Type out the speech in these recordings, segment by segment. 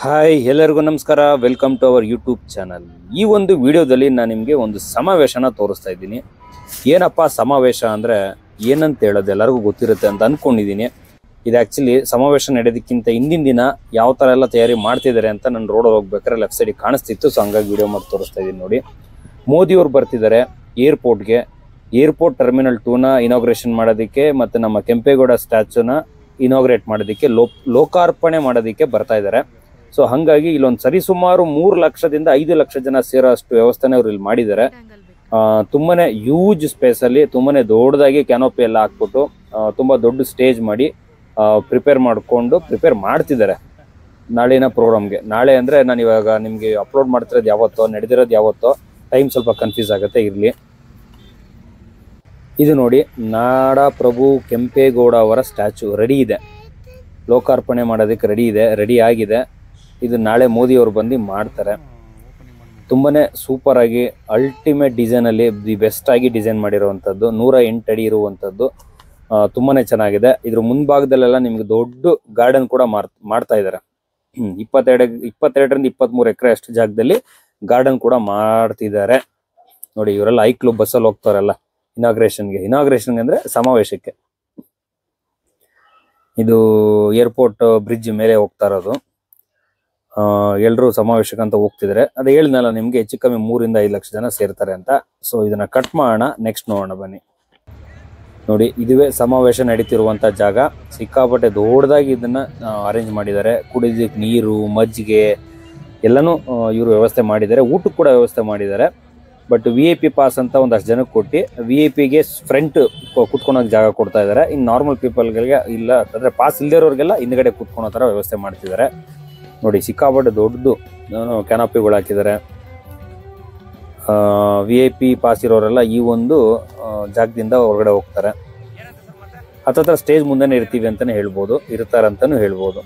hi ಎಲ್ಲರಿಗೂ ನಮಸ್ಕಾರ welcome to our YouTube channel ಈ ಒಂದು ವಿಡಿಯೋದಲ್ಲಿ ನಾನು ನಿಮಗೆ ಒಂದು ಸಮಾವೇಶನ ತೋರಿಸ್ತಾ ಇದ್ದೀನಿ ಏನಪ್ಪ ಸಮಾವೇಶ ಅಂದರೆ ಏನಂತ ಹೇಳೋದು ಎಲ್ಲರಿಗೂ ಗೊತ್ತಿರುತ್ತೆ ಅಂತ ಅಂದ್ಕೊಂಡಿದ್ದೀನಿ ಇದು ಆ್ಯಕ್ಚುಲಿ ಸಮಾವೇಶ ನಡೆಯೋದಕ್ಕಿಂತ ಹಿಂದಿನ ದಿನ ಯಾವ ಥರ ಎಲ್ಲ ತಯಾರಿ ಮಾಡ್ತಿದ್ದಾರೆ ಅಂತ ನಾನು ರೋಡಲ್ಲಿ ಹೋಗ್ಬೇಕಾದ್ರೆ ಲೆಫ್ಟ್ ಸೈಡಿಗೆ ಕಾಣಿಸ್ತಿತ್ತು ಸೊ ಹಂಗಾಗಿ ವಿಡಿಯೋ ಮಾಡಿ ತೋರಿಸ್ತಾ ಇದ್ದೀನಿ ನೋಡಿ ಮೋದಿಯವ್ರು ಬರ್ತಿದ್ದಾರೆ ಏರ್ಪೋರ್ಟ್ಗೆ ಏರ್ಪೋರ್ಟ್ ಟರ್ಮಿನಲ್ ಟೂನ ಇನಾಗ್ರೇಷನ್ ಮಾಡೋದಕ್ಕೆ ಮತ್ತು ನಮ್ಮ ಕೆಂಪೇಗೌಡ ಸ್ಟ್ಯಾಚ್ಯೂನ ಇನಾಗ್ರೇಟ್ ಮಾಡೋದಕ್ಕೆ ಲೋ ಲೋಕಾರ್ಪಣೆ ಮಾಡೋದಕ್ಕೆ ಬರ್ತಾ ಇದ್ದಾರೆ ಸೊ ಹಂಗಾಗಿ ಇಲ್ಲೊಂದು ಸರಿಸುಮಾರು ಮೂರು ಲಕ್ಷದಿಂದ ಐದು ಲಕ್ಷ ಜನ ಸೇರೋ ಅಷ್ಟು ವ್ಯವಸ್ಥೆನ ಅವ್ರು ಇಲ್ಲಿ ಮಾಡಿದ್ದಾರೆ ಆ, ತುಂಬಾನೇ ಯೂಜ್ ಸ್ಪೇಸ್ ಅಲ್ಲಿ ತುಂಬಾನೇ ದೊಡ್ಡದಾಗಿ ಕ್ಯಾನೋಪಿ ಎಲ್ಲ ಹಾಕ್ಬಿಟ್ಟು ಆ, ತುಂಬಾ ದೊಡ್ಡ ಸ್ಟೇಜ್ ಮಾಡಿ ಪ್ರಿಪೇರ್ ಮಾಡಿಕೊಂಡು ಪ್ರಿಪೇರ್ ಮಾಡ್ತಿದ್ದಾರೆ ನಾಳಿನ ಪ್ರೋಗ್ರಾಮ್ಗೆ ನಾಳೆ ಅಂದ್ರೆ ನಾನು ಇವಾಗ ನಿಮ್ಗೆ ಅಪ್ಲೋಡ್ ಮಾಡ್ತಿರೋದು ಯಾವತ್ತೋ ನಡೆದಿರೋದು ಯಾವತ್ತೋ ಟೈಮ್ ಸ್ವಲ್ಪ ಕನ್ಫ್ಯೂಸ್ ಆಗುತ್ತೆ ಇರ್ಲಿ ಇದು ನೋಡಿ ನಾಡ ಪ್ರಭು ಕೆಂಪೇಗೌಡ ಅವರ ಸ್ಟ್ಯಾಚು ರೆಡಿ ಇದೆ ಲೋಕಾರ್ಪಣೆ ಮಾಡೋದಕ್ಕೆ ರೆಡಿ ಇದೆ ರೆಡಿ ಆಗಿದೆ ಇದು ನಾಳೆ ಮೋದಿ ಅವರು ಬಂದು ಮಾಡ್ತಾರೆ ತುಂಬಾನೇ ಸೂಪರ್ ಆಗಿ ಅಲ್ಟಿಮೇಟ್ ಡಿಸೈನ್ ಅಲ್ಲಿ ದಿ ಬೆಸ್ಟ್ ಆಗಿ ಡಿಸೈನ್ ಮಾಡಿರುವಂತದ್ದು ನೂರ ಎಂಟು ಅಡಿ ಇರುವಂತದ್ದು ಆ, ತುಂಬಾನೇ ಚೆನ್ನಾಗಿದೆ ಇದ್ರ ಮುಂಭಾಗದಲ್ಲೆಲ್ಲ ನಿಮ್ಗೆ ದೊಡ್ಡ ಗಾರ್ಡನ್ ಕೂಡ ಮಾರ್ ಮಾಡ್ತಾ ಇದ್ದಾರೆ ಇಪ್ಪತ್ತೆರಡು ಇಪ್ಪತ್ತೆರಡರಿಂದ ಇಪ್ಪತ್ಮೂರು ಎಕರೆ ಅಷ್ಟು ಜಾಗದಲ್ಲಿ ಗಾರ್ಡನ್ ಕೂಡ ಮಾಡ್ತಿದ್ದಾರೆ ನೋಡಿ ಇವರೆಲ್ಲ ಐ ಕ್ಲಬ್ ಬಸ್ಸಲ್ಲಿ ಹೋಗ್ತಾರಲ್ಲ ಇನಾಗ್ರೇಷನ್ಗೆ ಇನಾಗ್ರೇಷನ್ಗೆ ಅಂದ್ರೆ ಸಮಾವೇಶಕ್ಕೆ ಇದು ಏರ್ಪೋರ್ಟ್ ಬ್ರಿಡ್ಜ್ ಮೇಲೆ ಹೋಗ್ತಾ ಇರೋದು ಎಲ್ಲರೂ ಸಮಾವೇಶಕ್ಕೆ ಅಂತ ಹೋಗ್ತಿದ್ದಾರೆ ಅದೇ ಹೇಳಿದ್ನಲ್ಲ ನಿಮ್ಗೆ ಹೆಚ್ಚು ಕಮ್ಮಿ ಮೂರಿಂದ ಐದು ಲಕ್ಷ ಜನ ಸೇರ್ತಾರೆ ಅಂತ ಸೊ ಇದನ್ನ ಕಟ್ ಮಾಡೋಣ ನೆಕ್ಸ್ಟ್ ನೋಡೋಣ ಬನ್ನಿ ನೋಡಿ ಇದುವೇ ಸಮಾವೇಶ ನಡೀತಿರುವಂತ ಜಾಗ ಸಿಕ್ಕಾಪಟ್ಟೆ ದೊಡ್ಡದಾಗಿ ಇದನ್ನ ಅರೇಂಜ್ ಮಾಡಿದ್ದಾರೆ ಕುಡಿಯೋದಕ್ಕೆ ನೀರು ಮಜ್ಜಿಗೆ ಎಲ್ಲನೂ ಇವರು ವ್ಯವಸ್ಥೆ ಮಾಡಿದ್ದಾರೆ ಊಟಕ್ಕೆ ಕೂಡ ವ್ಯವಸ್ಥೆ ಮಾಡಿದ್ದಾರೆ but V I P pass ಅಂತ ಒಂದಷ್ಟು ಜನಕ್ಕೆ ಕೊಟ್ಟು ವಿ ಐ ಪಿಗೆ ಫ್ರಂಟ್ ಕುತ್ಕೊಳೋಕೆ ಜಾಗ ಕೊಡ್ತಾ ಇದ್ದಾರೆ ಇನ್ನು ನಾರ್ಮಲ್ ಪೀಪಲ್ಗಳಿಗೆ ಇಲ್ಲ ಅಂದ್ರೆ ಪಾಸ್ ಇಲ್ದಿರೋರಿಗೆಲ್ಲ ಹಿಂದ್ಗಡೆ ಕುತ್ಕೊಳೋ ಥರ ವ್ಯವಸ್ಥೆ ಮಾಡ್ತಿದ್ದಾರೆ ನೋಡಿ ಸಿಕ್ಕಾಪಟ್ಟೆ ದೊಡ್ಡದು ಕ್ಯಾನಪಿಗಳು ಹಾಕಿದ್ದಾರೆ ವಿ ಐ ಪಿ ಪಾಸ್ ಇರೋರೆಲ್ಲ ಈ ಒಂದು ಆ, ಜಾಗದಿಂದ ಹೊರಗಡೆ ಹೋಗ್ತಾರೆ ಹತ್ತತ್ರ ಸ್ಟೇಜ್ ಮುಂದೆನೇ ಇರ್ತೀವಿ ಅಂತಾನೆ ಹೇಳ್ಬೋದು ಇರ್ತಾರಂತಾನು ಹೇಳ್ಬೋದು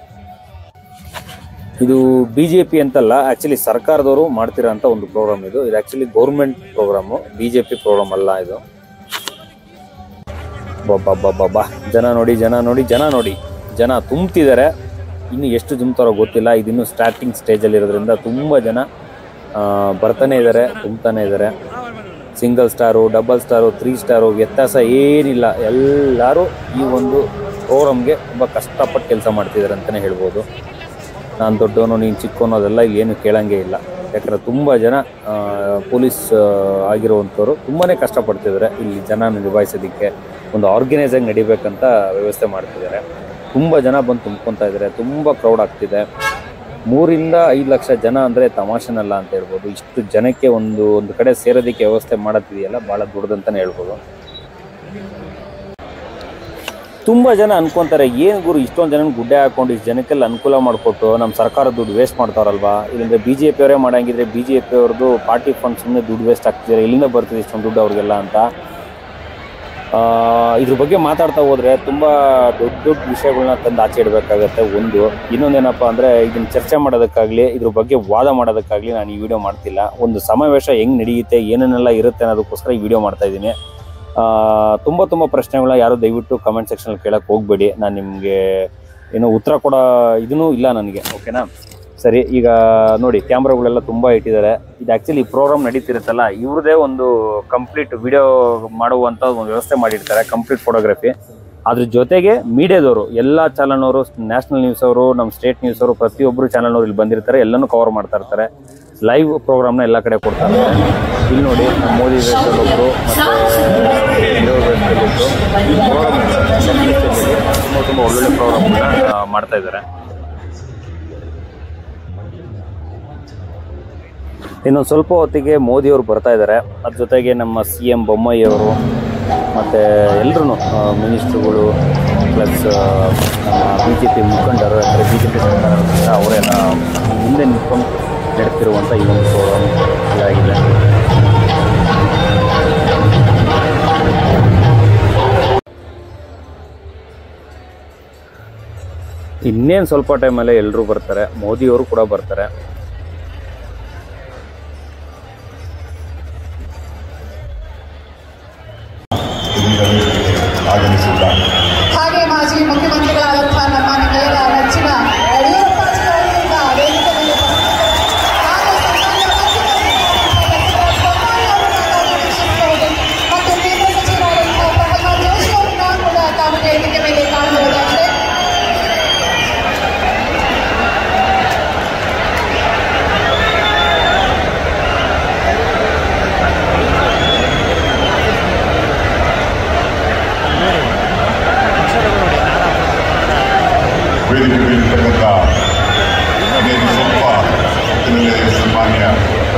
ಇದು ಬಿಜೆಪಿ ಅಂತಲ್ಲ ಆಕ್ಚುಲಿ ಸರ್ಕಾರದವರು ಮಾಡ್ತಿರೋಂಥ ಒಂದು ಪ್ರೋಗ್ರಾಮ್ ಇದು ಇದು actually government program BJP program ಅಲ್ಲ ಇದು ಬಾ ಜನ ನೋಡಿ ಜನ ನೋಡಿ ಜನ ನೋಡಿ ಜನ ತುಂಬ್ತಿದ್ದಾರೆ ಇನ್ನು ಎಷ್ಟು ತುಂಬ್ತಾರೋ ಗೊತ್ತಿಲ್ಲ ಇದಿನ್ನು ಸ್ಟಾರ್ಟಿಂಗ್ ಸ್ಟೇಜಲ್ಲಿ ಇರೋದ್ರಿಂದ ತುಂಬ ಜನ ಆ, ಬರ್ತಾನೆ ಇದ್ದಾರೆ ತುಂಬ್ತಾನೆ ಇದ್ದಾರೆ single star double star three star ವ್ಯತ್ಯಾಸ ಏನಿಲ್ಲ ಎಲ್ಲರೂ ಈ ಒಂದು ಪ್ರೋಗ್ರಾಮ್ಗೆ ತುಂಬ ಕಷ್ಟಪಟ್ಟು ಕೆಲಸ ಮಾಡ್ತಿದ್ದಾರೆ ಅಂತಲೇ ಹೇಳ್ಬೋದು ನಾನು ದೊಡ್ಡವನು ನೀನು ಚಿಕ್ಕವನು ಅದೆಲ್ಲ ಇಲ್ಲಿ ಏನು ಕೇಳಂಗೆ ಇಲ್ಲ ಯಾಕಂದರೆ ತುಂಬ ಜನ ಆ, ಪೊಲೀಸ್ ಆ, ಆಗಿರುವಂಥವ್ರು ತುಂಬಾ ಕಷ್ಟಪಡ್ತಿದ್ದಾರೆ ಇಲ್ಲಿ ಜನ ನಿಭಾಯಿಸೋದಕ್ಕೆ ಒಂದು ಆರ್ಗನೈಸ್ ಆಗಿ ನಡಿಬೇಕಂತ ವ್ಯವಸ್ಥೆ ಮಾಡ್ತಿದ್ದಾರೆ ತುಂಬ ಜನ ಬಂದು ತುಂಬ್ಕೊತಾ ಇದ್ದಾರೆ ತುಂಬ ಕ್ರೌಡ್ ಆಗ್ತಿದೆ ಮೂರಿಂದ ಐದು ಲಕ್ಷ ಜನ ಅಂದರೆ ತಮಾಷೆನಲ್ಲ ಅಂತ ಹೇಳ್ಬೋದು ಇಷ್ಟು ಜನಕ್ಕೆ ಒಂದು ಒಂದು ಕಡೆ ಸೇರೋದಕ್ಕೆ ವ್ಯವಸ್ಥೆ ಮಾಡೋದಿದೆಯಲ್ಲ ಭಾಳ ದೊಡ್ಡದಂತಲೇ ಹೇಳ್ಬೋದು ತುಂಬ ಜನ ಅನ್ಕೊಂತಾರೆ ಏನು ಗುರು ಇಷ್ಟೊಂದು ಜನ ಗುಡ್ಡೆ ಹಾಕೊಂಡು ಇಷ್ಟು ಜನಕ್ಕೆಲ್ಲ ಅನುಕೂಲ ಮಾಡಿಕೊಟ್ಟು ನಮ್ಮ ಸರ್ಕಾರ ದುಡ್ಡು ವೇಸ್ಟ್ ಮಾಡ್ತಾರಲ್ವಾ ಇಲ್ಲಿಂದ ಬಿ ಜೆ ಅವರೇ ಮಾಡಂಗಿದ್ರೆ ಬಿ ಜೆ ಪಿ ಅವ್ರದ್ದು ಪಾರ್ಟಿ ಫಂಡ್ ಸುಮ್ಮನೆ ದುಡ್ಡು ವೇಸ್ಟ್ ಆಗ್ತಿದೆ ಇಲ್ಲಿಂದ ಬರ್ತಿದೆ ಇಷ್ಟೊಂದು ದುಡ್ಡು ಅವ್ರಿಗೆಲ್ಲ ಅಂತ ಆ, ಇದ್ರ ಬಗ್ಗೆ ಮಾತಾಡ್ತಾ ಹೋದ್ರೆ ತುಂಬ ದೊಡ್ಡ ದೊಡ್ಡ ವಿಷಯಗಳನ್ನ ತಂದು ಆಚೆ ಇಡಬೇಕಾಗತ್ತೆ ಒಂದು ಇನ್ನೊಂದೇನಪ್ಪ ಅಂದರೆ ಇದನ್ನ ಚರ್ಚೆ ಮಾಡೋದಕ್ಕಾಗಲಿ ಇದ್ರ ಬಗ್ಗೆ ವಾದ ಮಾಡೋದಕ್ಕಾಗಲಿ ನಾನು ಈ ವಿಡಿಯೋ ಮಾಡ್ತಿಲ್ಲ ಒಂದು ಸಮಾವೇಶ ಹೆಂಗೆ ನಡೆಯುತ್ತೆ ಏನೇನೆಲ್ಲ ಇರುತ್ತೆ ಅನ್ನೋದಕ್ಕೋಸ್ಕರ ಈ ವಿಡಿಯೋ ಮಾಡ್ತಾ ಇದ್ದೀನಿ ಆ, ತುಂಬ ತುಂಬ ಪ್ರಶ್ನೆಗಳನ್ನ ಯಾರು ದಯವಿಟ್ಟು ಕಮೆಂಟ್ ಸೆಕ್ಷನಲ್ಲಿ ಕೇಳಕ್ಕೆ ಹೋಗಬೇಡಿ ನಾನು ನಿಮಗೆ ಏನು ಉತ್ತರ ಕೊಡೋ ಇದೂ ಇಲ್ಲ ನನಗೆ ಓಕೆನಾ ಸರಿ ಈಗ ನೋಡಿ ಕ್ಯಾಮ್ರಾಗಳೆಲ್ಲ ತುಂಬ ಇಟ್ಟಿದ್ದಾರೆ ಇದು ಆ್ಯಕ್ಚುಲಿ ಪ್ರೋಗ್ರಾಮ್ ನಡೀತಿರುತ್ತಲ್ಲ ಇವ್ರದೇ ಒಂದು ಕಂಪ್ಲೀಟ್ ವಿಡಿಯೋ ಮಾಡುವಂಥ ಒಂದು ವ್ಯವಸ್ಥೆ ಮಾಡಿರ್ತಾರೆ ಕಂಪ್ಲೀಟ್ ಫೋಟೋಗ್ರಫಿ ಅದ್ರ ಜೊತೆಗೆ ಮೀಡಿಯಾದವರು ಎಲ್ಲ ಚಾನಲ್ನವರು ನ್ಯಾಷನಲ್ ನ್ಯೂಸ್ ಅವರು ನಮ್ಮ ಸ್ಟೇಟ್ ನ್ಯೂಸ್ ಅವರು ಪ್ರತಿಯೊಬ್ಬರು ಚಾನಲ್ನವರು ಇಲ್ಲಿ ಬಂದಿರ್ತಾರೆ ಎಲ್ಲನೂ ಕವರ್ ಮಾಡ್ತಾ ಇರ್ತಾರೆ ಲೈವ್ ಪ್ರೋಗ್ರಾಮ್ನ ಎಲ್ಲ ಕಡೆ ಕೊಡ್ತಾ ಇರ್ತಾರೆ ಇಲ್ಲಿ ನೋಡಿ ನಮ್ಮ ಮೋದಿ ವೇಷದಲ್ಲಿ ಒಬ್ಬರು ಮತ್ತು ತುಂಬ ತುಂಬ ಒಳ್ಳೊಳ್ಳೆ ಪ್ರೋಗ್ರಾಮ್ನ ಮಾಡ್ತಾ ಇದ್ದಾರೆ ಇನ್ನೊಂದು ಸ್ವಲ್ಪ ಹೊತ್ತಿಗೆ ಮೋದಿಯವರು ಬರ್ತಾ ಇದ್ದಾರೆ ಅದ್ರ ಜೊತೆಗೆ ನಮ್ಮ ಸಿ ಎಂ ಬೊಮ್ಮಾಯಿ ಅವರು ಮತ್ತು ಎಲ್ಲರೂ ಮಿನಿಸ್ಟ್ರುಗಳು ಪ್ಲಸ್ ನಮ್ಮ ಬಿ ಜೆ ಪಿ ಮುಖಂಡರು ಯಾಕಂದರೆ ಬಿ ಜೆ ಪಿ ಸರ್ಕಾರ ಇರೋದ್ರಿಂದ ಅವರೆಲ್ಲ ಮುಂದೆ ನಿಂತ್ಕೊಂಡು ನಡೆತಿರುವಂಥ ಈ ಒಂದು ಪ್ರೋಗ್ರಾಮ್ ಇದಾಗಿದೆ ಇನ್ನೇನು ಸ್ವಲ್ಪ ಟೈಮಲ್ಲೇ ಎಲ್ಲರೂ ಬರ್ತಾರೆ ಮೋದಿಯವರು ಕೂಡ ಬರ್ತಾರೆ ಆಗಮಿಸಿದ್ದಾರೆ ಹಾಗೆ ಮಾಜಿ ಮುಖ್ಯಮಂತ್ರಿಗಳಾದಂತಹ ನಮ್ಮ ನಿಮ್ಮೆಲ್ಲರ ನೆಚ್ಚಿನ ಯಡಿಯೂರಪ್ಪಾಜಿ ಅವರಿಂದ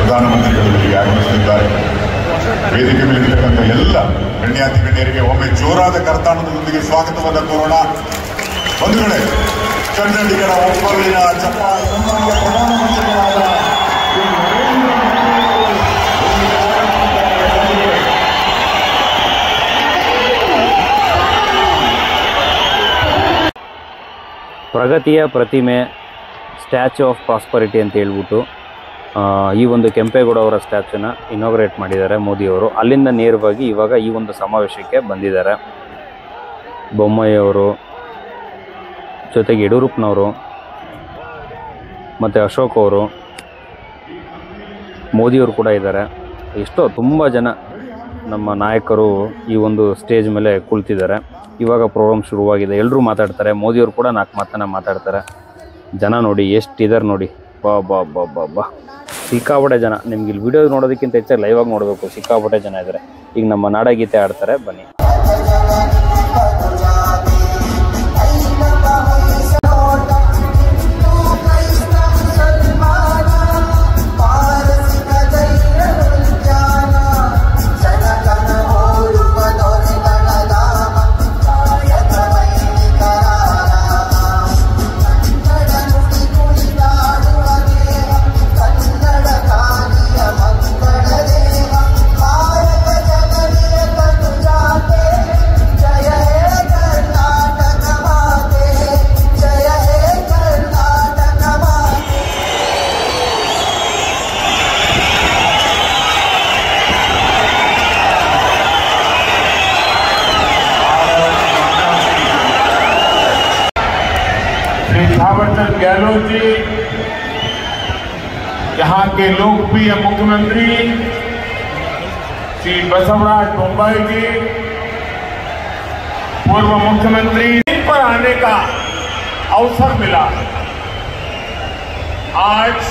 ಪ್ರಧಾನಮಂತ್ರಿಗಳು ಇಲ್ಲಿಗೆ ಆಗಮಿಸಲಿದ್ದಾರೆ ವೇದಿಕೆ ಮೇಲಿರ್ತಕ್ಕಂಥ ಎಲ್ಲ ಗಣ್ಯಾತಿ ಗಣ್ಯರಿಗೆ ಒಮ್ಮೆ ಜೋರಾದ ಕರ್ತಾಣದೊಂದಿಗೆ ಸ್ವಾಗತವನ್ನು ಕೋರೋಣ ಬಂಧುಗಳೇ ಕನ್ನಡಿಗರ ಒಬ್ಬರಿನ ಚಪ್ಪಾಳೆ ನಮ್ಮೊಂದಿಗೆ ಪ್ರಧಾನಮಂತ್ರಿಗಳಾದ ಶ್ರೀ ನರೇಂದ್ರ ಪ್ರಗತಿಯ ಪ್ರತಿಮೆ ಸ್ಟ್ಯಾಚ್ಯೂ ಆಫ್ ಪ್ರಾಸ್ಪರಿಟಿ ಅಂತ ಹೇಳ್ಬಿಟ್ಟು ಆ, ಈ ಒಂದು ಕೆಂಪೇಗೌಡ ಅವರ ಸ್ಟ್ಯಾಚ್ಯೂನ ಇನಾಗ್ರೇಟ್ ಮಾಡಿದ್ದಾರೆ ಮೋದಿಯವರು ಅಲ್ಲಿಂದ ನೇರವಾಗಿ ಇವಾಗ ಈ ಒಂದು ಸಮಾವೇಶಕ್ಕೆ ಬಂದಿದ್ದಾರೆ ಬೊಮ್ಮಾಯಿ ಅವರು ಜೊತೆಗೆ ಯಡಿಯೂರಪ್ಪನವರು ಮತ್ತು ಅಶೋಕ್ ಅವರು ಮೋದಿಯವರು ಕೂಡ ಇದ್ದಾರೆ ಎಷ್ಟೋ ತುಂಬ ಜನ ನಮ್ಮ ನಾಯಕರು ಈ ಒಂದು ಸ್ಟೇಜ್ ಮೇಲೆ ಕುಳಿತಿದ್ದಾರೆ ಇವಾಗ ಪ್ರೋಗ್ರಾಮ್ ಶುರುವಾಗಿದೆ ಎಲ್ಲರೂ ಮಾತಾಡ್ತಾರೆ ಮೋದಿಯವರು ಕೂಡ ನಾಲ್ಕು ಮಾತನ್ನ ಮಾತಾಡ್ತಾರೆ ಜನ ನೋಡಿ ಎಷ್ಟಿದ್ದಾರೆ ನೋಡಿ ಬಾ ಬಾ ಬಾ ಬಾ ಬಾ ಸಿಕ್ಕಾಪಟ್ಟೆ ಜನ ನಿಮ್ಗೆ ಇಲ್ಲಿ ವಿಡಿಯೋ ನೋಡೋದಕ್ಕಿಂತ ಹೆಚ್ಚಾಗಿ ಲೈವ್ ಆಗಿ ನೋಡಬೇಕು ಸಿಕ್ಕಾಪಟ್ಟೆ ಜನ ಇದ್ದಾರೆ ಈಗ ನಮ್ಮ ನಾಡಗೀತೆ ಆಡ್ತಾರೆ ಬನ್ನಿ श्री थावरचंद गहलोत जी यहाँ के लोकप्रिय मुख्यमंत्री श्री बसवराज बोम्बाई जी पूर्व मुख्यमंत्री इन पर आने का अवसर मिला आज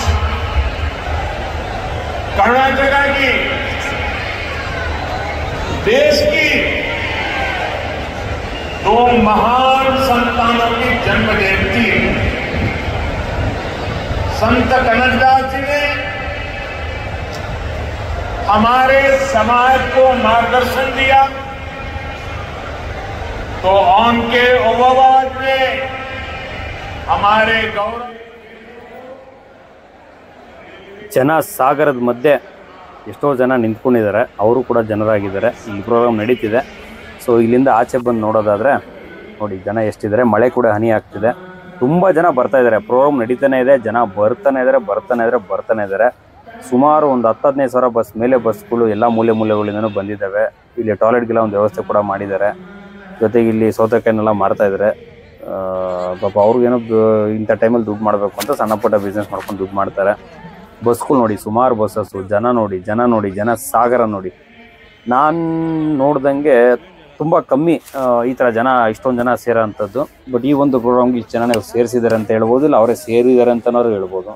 कर्नाटका की देश की दो महान संतानों की जन्म जयंती संत कनकदास जी ने हमारे समाज को मार्गदर्शन दिया तो उनके उपवाद में हमारे गौरव ಜನ ಸಾಗರದ ಮಧ್ಯೆ ಎಷ್ಟೋ ಜನ ನಿಂತ್ಕೊಂಡಿದ್ದಾರೆ ಅವರು ಕೂಡ ಜನರಾಗಿದ್ದಾರೆ ಈ ಪ್ರೋಗ್ರಾಮ್ ನಡೀತಿದೆ ಸೊ ಇಲ್ಲಿಂದ ಆಚೆ ಬಂದು ನೋಡೋದಾದ್ರೆ ನೋಡಿ ಜನ ಎಷ್ಟಿದ್ದಾರೆ ಮಳೆ ಕೂಡ ಹನಿ ಆಗ್ತಿದೆ ತುಂಬ ಜನ ಬರ್ತಾ ಇದ್ದಾರೆ ಪ್ರೋಗ್ರಾಮ್ ನಡೀತಾನೆ ಇದೆ ಜನ ಬರ್ತಾನೆ ಇದ್ದಾರೆ ಬರ್ತಾನೆ ಇದ್ದಾರೆ ಬರ್ತಾನೆ ಇದ್ದಾರೆ ಸುಮಾರು ಒಂದು ಹತ್ತು ಹದಿನೈದು ಸಾವಿರ ಬಸ್ ಮೇಲೆ ಬಸ್ಗಳು ಎಲ್ಲ ಮೂಲೆ ಮೂಲೆಗಳಿಂದನೂ ಬಂದಿದ್ದಾವೆ ಇಲ್ಲಿ ಟಾಯ್ಲೆಟ್ಗೆಲ್ಲ ಒಂದು ವ್ಯವಸ್ಥೆ ಕೂಡ ಮಾಡಿದ್ದಾರೆ ಜೊತೆಗೆ ಇಲ್ಲಿ ಸೌತೆಕಾಯಿನೆಲ್ಲ ಮಾರ್ತಾ ಇದ್ದಾರೆ ಆ, ಪಾಪ ಅವ್ರಿಗೇನೋ ಬ- ಇಂಥ ಟೈಮಲ್ಲಿ ದುಡ್ಡು ಮಾಡಬೇಕು ಅಂತ ಸಣ್ಣ ಪುಟ್ಟ ಬಿಸ್ನೆಸ್ ಮಾಡ್ಕೊಂಡು ದುಡ್ಡು ಮಾಡ್ತಾರೆ ಬಸ್ಗಳು ನೋಡಿ ಸುಮಾರು ಬಸ್ಸಸ್ಸು ಜನ ನೋಡಿ ಜನ ನೋಡಿ ಜನ ಸಾಗರ ನೋಡಿ ನಾನು ನೋಡ್ದಂಗೆ ತುಂಬ ಕಮ್ಮಿ ಆ, ಈ ಥರ ಜನ ಇಷ್ಟೊಂದು ಜನ ಸೇರೋ ಅಂಥದ್ದು ಬಟ್ ಈ ಒಂದು ಪ್ರೋಗ್ರಾಮ್ಗೆ ಇಷ್ಟು ಜನ ಸೇರಿಸಿದ್ದಾರೆ ಅಂತ ಹೇಳ್ಬೋದು ಇಲ್ಲ ಅವರೇ ಸೇರಿದ್ದಾರೆ ಅಂತನಾದ್ರು ಹೇಳ್ಬೋದು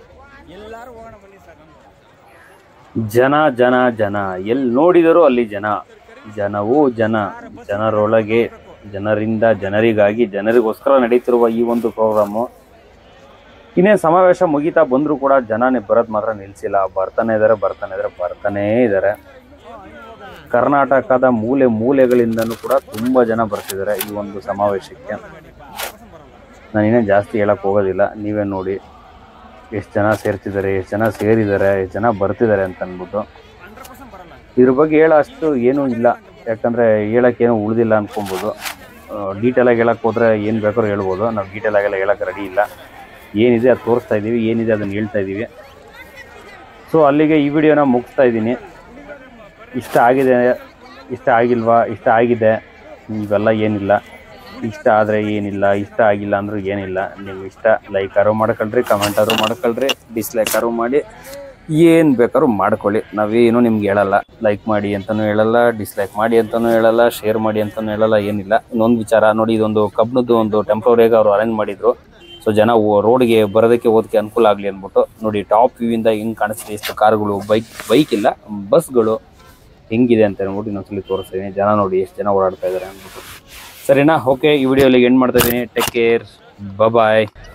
ಜನ ಜನ ಜನ ಎಲ್ಲಿ ನೋಡಿದರೂ ಅಲ್ಲಿ ಜನ ಜನವೂ ಜನ ಜನರೊಳಗೆ ಜನರಿಂದ ಜನರಿಗಾಗಿ ಜನರಿಗೋಸ್ಕರ ನಡೀತಿರುವ ಈ ಒಂದು ಪ್ರೋಗ್ರಾಮು ಇನ್ನೇನು ಸಮಾವೇಶ ಮುಗಿತಾ ಬಂದರೂ ಕೂಡ ಜನ ಬರೋದು ಮಾತ್ರ ನಿಲ್ಸಿಲ್ಲ ಬರ್ತಾನೆ ಇದ್ದಾರೆ ಬರ್ತಾನೆ ಇದ್ದಾರೆ ಬರ್ತಾನೇ ಇದ್ದಾರೆ ಕರ್ನಾಟಕದ ಮೂಲೆ ಮೂಲೆಗಳಿಂದನೂ ಕೂಡ ತುಂಬ ಜನ ಬರ್ತಿದ್ದಾರೆ ಈ ಒಂದು ಸಮಾವೇಶಕ್ಕೆ ನಾನು ಇನ್ನೇನು ಜಾಸ್ತಿ ಹೇಳಕ್ ಹೋಗೋದಿಲ್ಲ ನೀವೇ ನೋಡಿ ಎಷ್ಟು ಜನ ಸೇರ್ತಿದ್ದಾರೆ ಎಷ್ಟು ಜನ ಸೇರಿದ್ದಾರೆ ಎಷ್ಟು ಜನ ಬರ್ತಿದ್ದಾರೆ ಅಂತ ಅಂದ್ಬಿಟ್ಟು ಇದ್ರ ಬಗ್ಗೆ ಹೇಳೋ ಅಷ್ಟು ಏನೂ ಇಲ್ಲ ಯಾಕಂದರೆ ಹೇಳಕ್ಕೆ ಏನೂ ಉಳಿದಿಲ್ಲ ಅನ್ಕೊಬೋದು ಡೀಟೇಲಾಗಿ ಹೇಳಕ್ಕೆ ಹೋದ್ರೆ ಏನು ಬೇಕಾದ್ರೂ ಹೇಳ್ಬೋದು ನಾವು ಡೀಟೇಲಾಗೆಲ್ಲ ಹೇಳಕ್ಕೆ ರೆಡಿ ಇಲ್ಲ ಏನಿದೆ ಅದು ತೋರಿಸ್ತಾ ಇದ್ದೀವಿ ಏನಿದೆ ಅದನ್ನು ಹೇಳ್ತಾ ಇದ್ದೀವಿ ಸೊ ಅಲ್ಲಿಗೆ ಈ ವಿಡಿಯೋನ ಮುಗಿಸ್ತಾ ಇದ್ದೀನಿ ಇಷ್ಟ ಆಗಿದೆ ಇಷ್ಟ ಆಗಿಲ್ವಾ ಇಷ್ಟ ಆಗಿದೆ ಇವೆಲ್ಲ ಏನಿಲ್ಲ ಇಷ್ಟ ಆದರೆ ಏನಿಲ್ಲ ಇಷ್ಟ ಆಗಿಲ್ಲ ಅಂದ್ರೂ ಏನಿಲ್ಲ ನೀವು ಇಷ್ಟ ಲೈಕ್ ಆರು ಮಾಡ್ಕೊಳ್ರಿ ಕಮೆಂಟ್ ಆದ್ರೂ ಮಾಡ್ಕೊಳ್ರಿ ಡಿಸ್ಲೈಕ್ ಆರು ಮಾಡಿ ಏನು ಬೇಕಾದ್ರೂ ಮಾಡ್ಕೊಳ್ಳಿ ನಾವೇನು ನಿಮ್ಗೆ ಹೇಳಲ್ಲ ಲೈಕ್ ಮಾಡಿ ಅಂತಲೂ ಹೇಳಲ್ಲ ಡಿಸ್ಲೈಕ್ ಮಾಡಿ ಅಂತಲೂ ಹೇಳಲ್ಲ ಶೇರ್ ಮಾಡಿ ಅಂತಲೂ ಹೇಳಲ್ಲ ಏನಿಲ್ಲ ಇನ್ನೊಂದು ವಿಚಾರ ನೋಡಿ ಇದೊಂದು ಕಬ್ಣದ್ದು ಒಂದು ಟೆಂಪ್ರವರಿಯಾಗಿ ಅವರು ಅರೇಂಜ್ ಮಾಡಿದ್ರು ಸೊ ಜನ ರೋಡ್ಗೆ ಬರೋದಕ್ಕೆ ಹೋದಕ್ಕೆ ಅನುಕೂಲ ಆಗಲಿ ಅಂದ್ಬಿಟ್ಟು ನೋಡಿ ಟಾಪ್ ವ್ಯೂವಿಂದ ಹೆಂಗೆ ಕಾಣಿಸ್ತಿದೆ ಎಷ್ಟು ಕಾರ್ಗಳು ಬೈಕ್ ಬೈಕ್ ಇಲ್ಲ ಬಸ್ಗಳು ಹೆಂಗಿದೆ ಅಂತ ಹೇಳ್ಬಿಟ್ಟು ಇನ್ನೊಂದ್ಸಲಿ ತೋರಿಸ್ತೀನಿ ಜನ ನೋಡಿ ಎಷ್ಟು ಜನ ಓಡಾಡ್ತಾ ಇದ್ದಾರೆ ಅಂದ್ಬಿಟ್ಟು ಸರಿನಾ ಓಕೆ ಈ ವಿಡಿಯೋಲಿ ಎಂಡ್ ಮಾಡ್ತಾ ಇದ್ದೀನಿ ಟೇಕ್ ಕೇರ್ ಬಾಯ್